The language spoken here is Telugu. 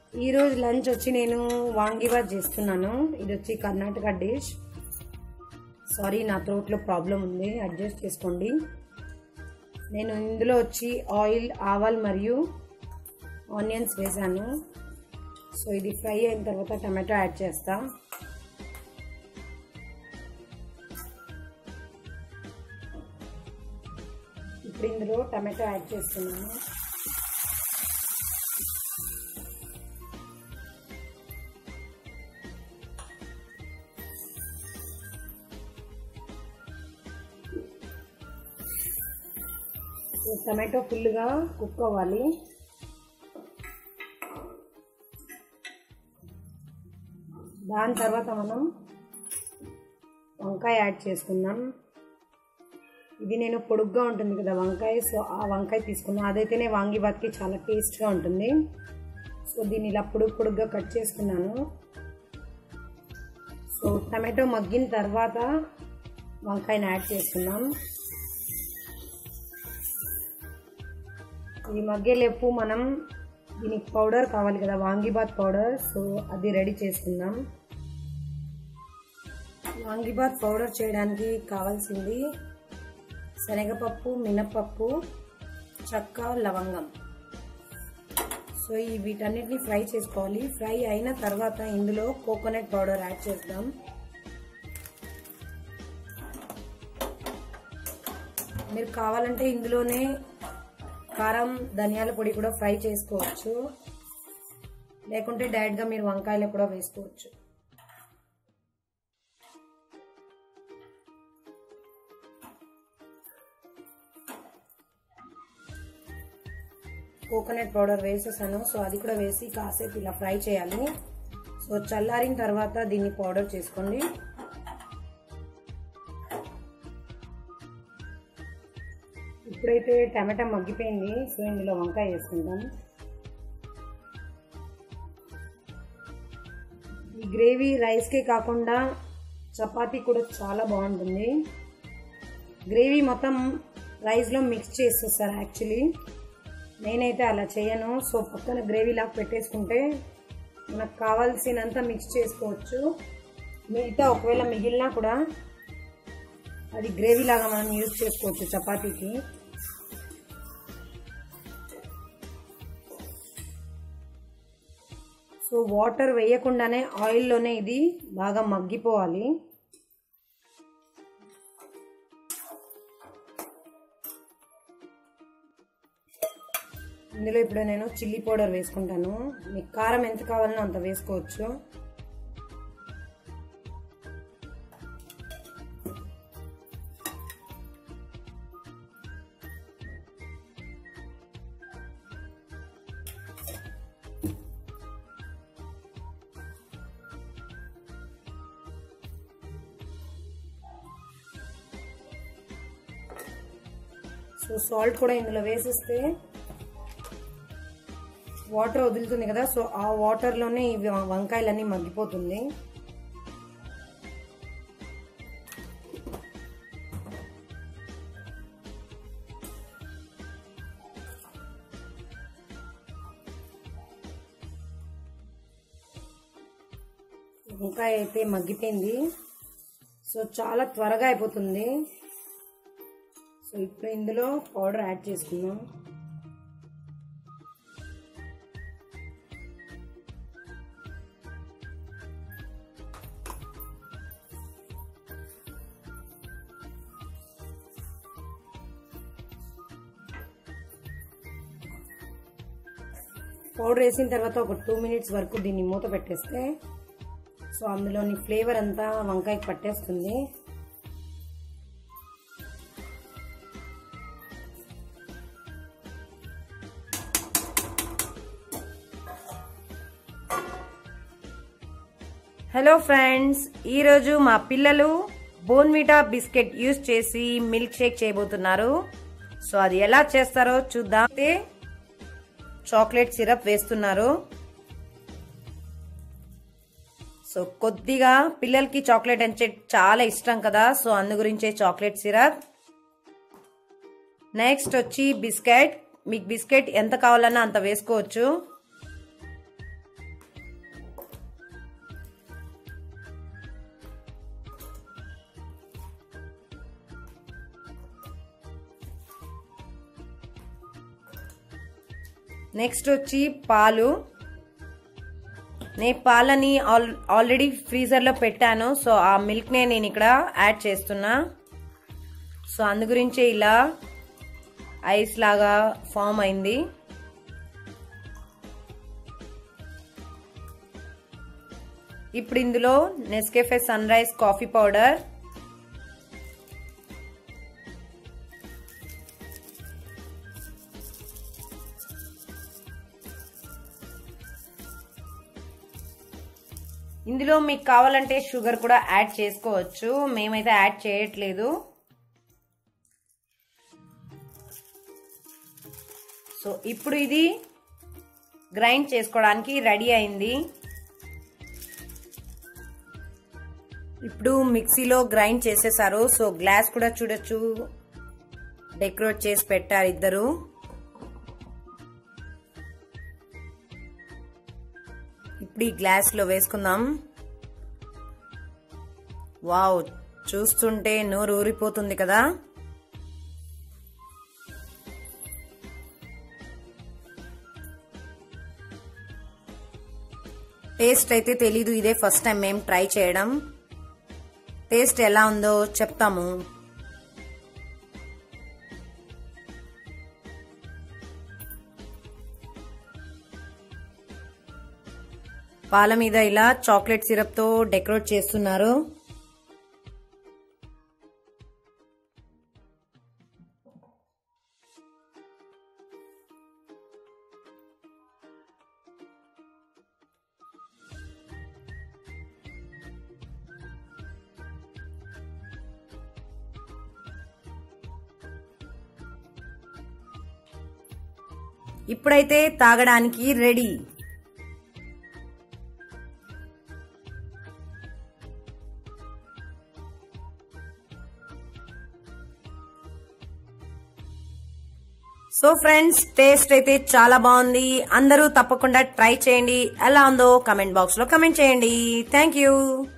ఈరోజు లంచ్ వచ్చి నేను వాంగిబాత్ చేస్తున్నాను ఇది వచ్చి కర్ణాటక డిష్ సారీ నా త్రోట్లో ప్రాబ్లం ఉంది అడ్జస్ట్ చేసుకోండి నేను ఇందులో వచ్చి ఆయిల్ ఆవాల్ మరియు ఆనియన్స్ వేసాను సో ఇది ఫ్రై అయిన తర్వాత టమాటో యాడ్ చేస్తా ఇప్పుడు ఇందులో టమాటో యాడ్ చేస్తున్నాను టమాటో ఫుల్గా కుక్ అవ్వాలి దాని తర్వాత మనం వంకాయ యాడ్ చేసుకుందాం ఇది నేను పొడుగ్గా ఉంటుంది కదా వంకాయ సో ఆ వంకాయ తీసుకున్నాను అదైతేనే వాంగిబాత్కి చాలా టేస్ట్గా ఉంటుంది సో దీన్ని ఇలా పొడుగు పొడుగ్గా కట్ చేసుకున్నాను సో టమాటో మగ్గిన తర్వాత వంకాయని యాడ్ చేసుకున్నాం ఇది మగ్గేలేపు మనం దీనికి పౌడర్ కావాలి కదా వాంగిబాత్ పౌడర్ సో అది రెడీ చేసుకుందాం వాంగిబాత్ పౌడర్ చేయడానికి కావాల్సింది శనగపప్పు మినపప్పు చక్క లవంగం సో ఈ వీటన్నిటిని ఫ్రై చేసుకోవాలి ఫ్రై అయిన తర్వాత ఇందులో కోకోనట్ పౌడర్ యాడ్ చేద్దాం మీరు కావాలంటే ఇందులోనే కారం ధనియాల పొడి కూడా ఫ్రై చేసుకోవచ్చు లేకుంటే డైరెక్ట్గా మీరు వంకాయలు కూడా వేసుకోవచ్చు కోకోనట్ పౌడర్ వేసేసాను సో అది కూడా వేసి కాసేపు ఇలా ఫ్రై చేయాలి సో చల్లారిన తర్వాత దీన్ని పౌడర్ చేసుకోండి ఇప్పుడైతే టమాటా మగ్గిపోయింది సో ఇందులో వంకాయ వేసుకుందాం ఈ గ్రేవీ రైస్కే కాకుండా చపాతీ కూడా చాలా బాగుంటుంది గ్రేవీ మొత్తం రైస్లో మిక్స్ చేసేస్తారు యాక్చువల్లీ నేనైతే అలా చేయను సో పక్కన గ్రేవీ లాగా పెట్టేసుకుంటే మనకు కావాల్సినంత మిక్స్ చేసుకోవచ్చు మిగతా ఒకవేళ మిగిలినా కూడా అది గ్రేవీ లాగా మనం యూజ్ చేసుకోవచ్చు చపాతీకి సో వాటర్ వేయకుండానే ఆయిల్లోనే ఇది బాగా మగ్గిపోవాలి ఇందులో ఇప్పుడు నేను చిల్లీ పౌడర్ వేసుకుంటాను మీకు కారం ఎంత కావాలనో అంత వేసుకోవచ్చు సో సాల్ట్ కూడా ఇందులో వేసేస్తే వాటర్ వదులుతుంది కదా సో ఆ వాటర్లోనే ఇవి వంకాయలన్నీ మగ్గిపోతుంది వంకాయ అయితే మగ్గిపోయింది సో చాలా త్వరగా అయిపోతుంది సో ఇప్పుడు ఇందులో పౌడర్ యాడ్ చేసుకుందాం పౌడర్ వేసిన తర్వాత ఒక టూ మినిట్స్ వరకు దీన్ని మూత పెట్టేస్తే సో అందులోని ఫ్లేవర్ అంతా వంకాయకి పట్టేస్తుంది హలో ఫ్రెండ్స్ ఈరోజు మా పిల్లలు బోన్విటా బిస్కెట్ యూస్ చేసి మిల్క్ షేక్ చేయబోతున్నారు సో అది ఎలా చేస్తారో చూద్దాం చాక్లెట్ సిరప్ వేస్తున్నారు సో కొద్దిగా పిల్లలకి చాక్లెట్ అంటే చాలా ఇష్టం కదా సో అందు గురించే చాక్లెట్ సిరప్ నెక్స్ట్ వచ్చి బిస్కెట్ మీకు బిస్కెట్ ఎంత కావాలన్నా అంత వేసుకోవచ్చు నెక్స్ట్ వచ్చి పాలు నేను పాలని ఆల్ ఆల్రెడీ ఫ్రీజర్లో పెట్టాను సో ఆ మిల్క్నే నేను ఇక్కడ యాడ్ చేస్తున్నా సో అందు గురించే ఇలా ఐస్ లాగా ఫామ్ అయింది ఇప్పుడు ఇందులో Nescafe Sunrise coffee powder ఇందులో మీకు కావాలంటే షుగర్ కూడా యాడ్ చేసుకోవచ్చు మేమైతే యాడ్ చేయట్లేదు సో ఇప్పుడు ఇది గ్రైండ్ చేసుకోవడానికి రెడీ అయింది ఇప్పుడు మిక్సీలో గ్రైండ్ చేసేసారు సో గ్లాస్ కూడా చూడొచ్చు డెకరేట్ చేసి పెట్టారు ఇద్దరు ఇప్పుడు ఈ గ్లాస్లో వేసుకుందాం వావ్ చూస్తుంటే నోరు ఊరిపోతుంది కదా టేస్ట్ అయితే తెలీదు ఇదే ఫస్ట్ టైం మేము ట్రై చేయడం టేస్ట్ ఎలా ఉందో చెప్తాము పాల మీద ఇలా చాక్లెట్ సిరప్ తో డెకరేట్ చేస్తున్నారు ఇప్పుడైతే తాగడానికి రెడీ సో ఫ్రెండ్స్ టేస్ట్ అయితే చాలా బాగుంది అందరూ తప్పకుండా ట్రై చేయండి ఎలా ఉందో కమెంట్ బాక్స్ లో కమెంట్ చేయండి థ్యాంక్ యూ